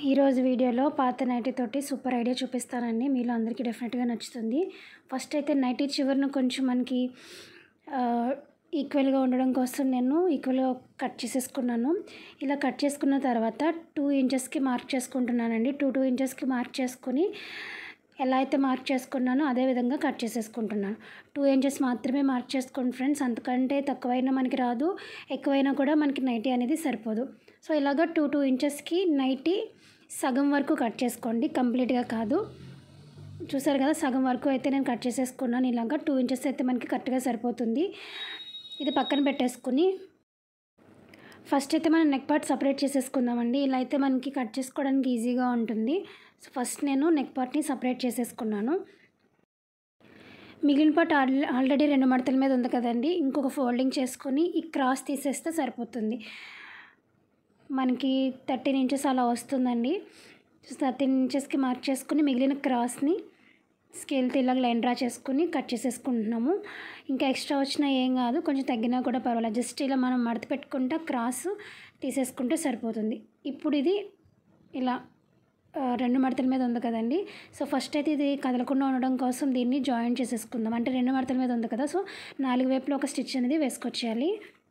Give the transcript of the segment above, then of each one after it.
ఈరోజు వీడియోలో పాత నైటీ తోటి సూపర్ ఐడియా చూపిస్తానండి మీలో అందరికీ డెఫినెట్గా నచ్చుతుంది ఫస్ట్ అయితే నైటీ చివరిని కొంచెం మనకి ఈక్వల్గా ఉండడం కోసం నేను ఈక్వల్గా కట్ చేసేసుకున్నాను ఇలా కట్ చేసుకున్న తర్వాత టూ ఇంచెస్కి మార్క్ చేసుకుంటున్నానండి టూ టూ ఇంచెస్కి మార్క్ చేసుకొని ఎలా అయితే మార్క్ చేసుకున్నానో అదే విధంగా కట్ చేసేసుకుంటున్నాను టూ ఇంచెస్ మాత్రమే మార్క్ చేసుకోండి ఫ్రెండ్స్ అంతకంటే తక్కువైనా మనకి రాదు ఎక్కువైనా కూడా మనకి నైటీ అనేది సరిపోదు సో ఇలాగ టూ టూ ఇంచెస్కి నైటీ సగం వరకు కట్ చేసుకోండి కంప్లీట్గా కాదు చూసారు కదా సగం వరకు అయితే నేను కట్ చేసేసుకున్నాను ఇలాగ టూ ఇంచెస్ అయితే మనకి కరెక్ట్గా సరిపోతుంది ఇది పక్కన పెట్టేసుకుని ఫస్ట్ అయితే మనం నెక్ పార్ట్ సపరేట్ చేసేసుకుందామండి ఇలా అయితే మనకి కట్ చేసుకోవడానికి ఈజీగా ఉంటుంది సో ఫస్ట్ నేను నెక్ పార్ట్ని సపరేట్ చేసేసుకున్నాను మిగిలిన పార్ట్ ఆల్ ఆల్రెడీ రెండు మడతల మీద ఉంది కదండి ఇంకొక ఫోల్డింగ్ చేసుకొని ఈ క్రాస్ తీసేస్తే సరిపోతుంది మనకి థర్టీన్ ఇంచెస్ అలా వస్తుందండి థర్టీన్ ఇంచెస్కి మార్క్ చేసుకుని మిగిలిన క్రాస్ని స్కేల్తో ఇలాగ లైన్ డ్రా చేసుకుని కట్ చేసేసుకుంటున్నాము ఇంకా ఎక్స్ట్రా వచ్చినా ఏం కాదు కొంచెం తగ్గినా కూడా పర్వాలేదు జస్ట్ ఇలా మనం మడత పెట్టుకుంటే క్రాస్ తీసేసుకుంటే సరిపోతుంది ఇప్పుడు ఇది ఇలా రెండు మడతల మీద ఉంది కదండి సో ఫస్ట్ అయితే ఇది కదలకుండా ఉండడం కోసం దీన్ని జాయిన్ చేసేసుకుందాం అంటే రెండు మడతల మీద ఉంది కదా సో నాలుగు వైపులో ఒక స్టిచ్ అనేది వేసుకొచ్చేయాలి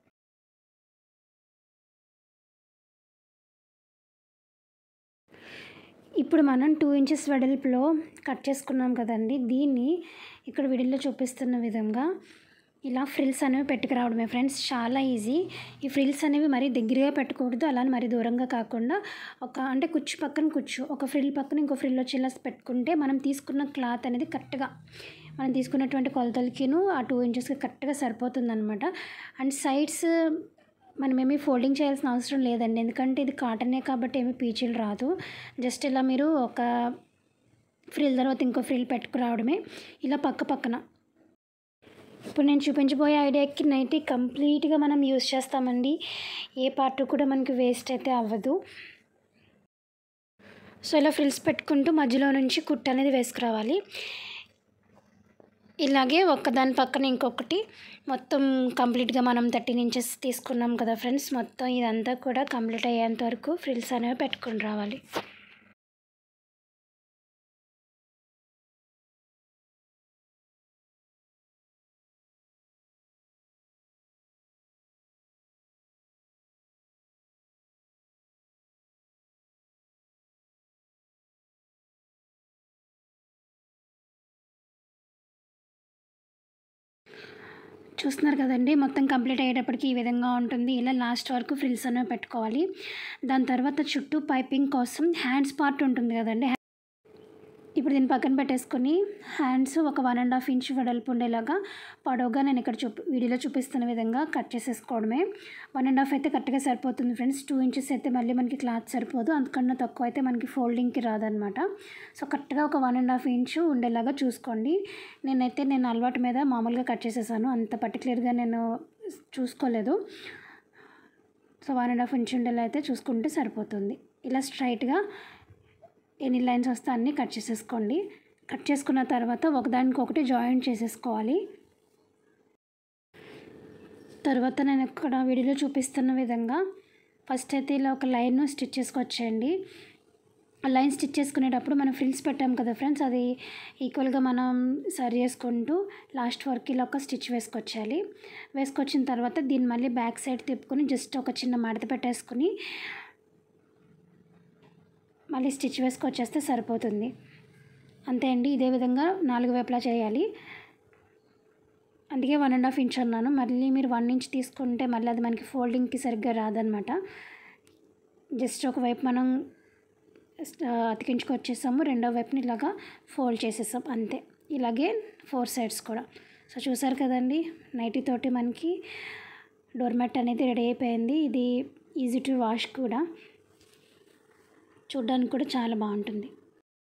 ఇప్పుడు మనం టూ ఇంచెస్ వెడల్పులో కట్ చేసుకున్నాం కదండి దీన్ని ఇక్కడ విడిలో చూపిస్తున్న విధంగా ఇలా ఫ్రిల్స్ అనేవి పెట్టుకురావడమే ఫ్రెండ్స్ చాలా ఈజీ ఈ ఫ్రిల్స్ అనేవి మరీ దగ్గరగా పెట్టకూడదు అలానే మరీ దూరంగా కాకుండా ఒక అంటే కుచ్చు పక్కన కుచ్చు ఒక ఫ్రిల్ పక్కన ఇంకో ఫ్రిల్ వచ్చేలా పెట్టుకుంటే మనం తీసుకున్న క్లాత్ అనేది కరెక్ట్గా మనం తీసుకున్నటువంటి కొలతలకిను ఆ టూ ఇంచెస్కి కరెక్ట్గా సరిపోతుంది అనమాట అండ్ సైడ్స్ మనమేమి ఫోల్డింగ్ చేయాల్సిన అవసరం లేదండి ఎందుకంటే ఇది కాటనే కాబట్టి ఏమి పీచులు రాదు జస్ట్ ఇలా మీరు ఒక ఫ్రిల్ తర్వాత ఇంకో ఫ్రిల్ పెట్టుకురావడమే ఇలా పక్క పక్కన ఇప్పుడు నేను చూపించబోయే ఐడియాకి నైటీ కంప్లీట్గా మనం యూస్ చేస్తామండి ఏ పార్ట్ కూడా మనకి వేస్ట్ అయితే అవ్వదు సో ఇలా ఫ్రిల్స్ పెట్టుకుంటూ మధ్యలో నుంచి కుట్టు అనేది వేసుకురావాలి ఇలాగే ఒకదాని పక్కన ఇంకొకటి మొత్తం కంప్లీట్గా మనం థర్టీన్ ఇంచెస్ తీసుకున్నాం కదా ఫ్రెండ్స్ మొత్తం ఇదంతా కూడా కంప్లీట్ అయ్యేంత వరకు ఫ్రిల్స్ అనేవి పెట్టుకుని రావాలి చూస్తున్నారు కదండి మొత్తం కంప్లీట్ అయ్యేటప్పటికి ఈ విధంగా ఉంటుంది ఇలా లాస్ట్ వరకు ఫ్రిల్స్ అనేవి పెట్టుకోవాలి దాని తర్వాత చుట్టూ పైపింగ్ కోసం హ్యాండ్స్ పార్ట్ ఉంటుంది కదండి ఇప్పుడు దీన్ని పక్కన పెట్టేసుకొని హ్యాండ్స్ ఒక వన్ అండ్ హాఫ్ ఇంచ్ వెడల్పు ఉండేలాగా పొడవుగా నేను ఇక్కడ చూపి వీడియోలో చూపిస్తున్న విధంగా కట్ చేసేసుకోవడమే వన్ అండ్ హాఫ్ అయితే కరెక్ట్గా సరిపోతుంది ఫ్రెండ్స్ టూ ఇంచెస్ అయితే మళ్ళీ మనకి క్లాత్ సరిపోదు అంతకన్నా తక్కువ అయితే మనకి ఫోల్డింగ్కి రాదనమాట సో కరెక్ట్గా ఒక వన్ అండ్ హాఫ్ ఇంచ్ ఉండేలాగా చూసుకోండి నేనైతే నేను అలవాటు మీద మామూలుగా కట్ చేసేసాను అంత పర్టికులర్గా నేను చూసుకోలేదు so one and half inch ఉండేలా అయితే చూసుకుంటే సరిపోతుంది ఇలా స్ట్రైట్గా ఎన్ని లైన్స్ వస్తే అన్నీ కట్ చేసేసుకోండి కట్ చేసుకున్న తర్వాత ఒకదానికి ఒకటి జాయింట్ చేసేసుకోవాలి తర్వాత నేను ఇక్కడ వీడియోలో చూపిస్తున్న విధంగా ఫస్ట్ అయితే ఇలా ఒక లైన్ స్టిచ్ చేసుకొచ్చేయండి ఆ లైన్ స్టిచ్ చేసుకునేటప్పుడు మనం ఫ్రిల్స్ పెట్టాం కదా ఫ్రెండ్స్ అది ఈక్వల్గా మనం సరి చేసుకుంటూ లాస్ట్ వరకు ఇలా ఒక స్టిచ్ వేసుకొచ్చేయాలి వేసుకొచ్చిన తర్వాత దీన్ని మళ్ళీ బ్యాక్ సైడ్ తిప్పుకొని జస్ట్ ఒక చిన్న మడత పెట్టేసుకుని మళ్ళీ స్టిచ్ వేసుకొచ్చేస్తే సరిపోతుంది అంతే అండి ఇదే విధంగా నాలుగు వైపులా చేయాలి అందుకే వన్ అండ్ హాఫ్ ఇంచ్ అన్నాను మళ్ళీ మీరు వన్ ఇంచ్ తీసుకుంటే మళ్ళీ అది మనకి ఫోల్డింగ్కి సరిగ్గా రాదనమాట జస్ట్ ఒకవైపు మనం అతికించుకొచ్చేసాము రెండో వైపుని ఇలాగా ఫోల్డ్ చేసేసాం అంతే ఇలాగే ఫోర్ సైడ్స్ కూడా సో చూసారు కదండి నైటీ తోటి మనకి డోర్మెట్ అనేది రెడీ అయిపోయింది ఇది ఈజీ టు వాష్ కూడా చూడ్డానికి కూడా చాలా బాగుంటుంది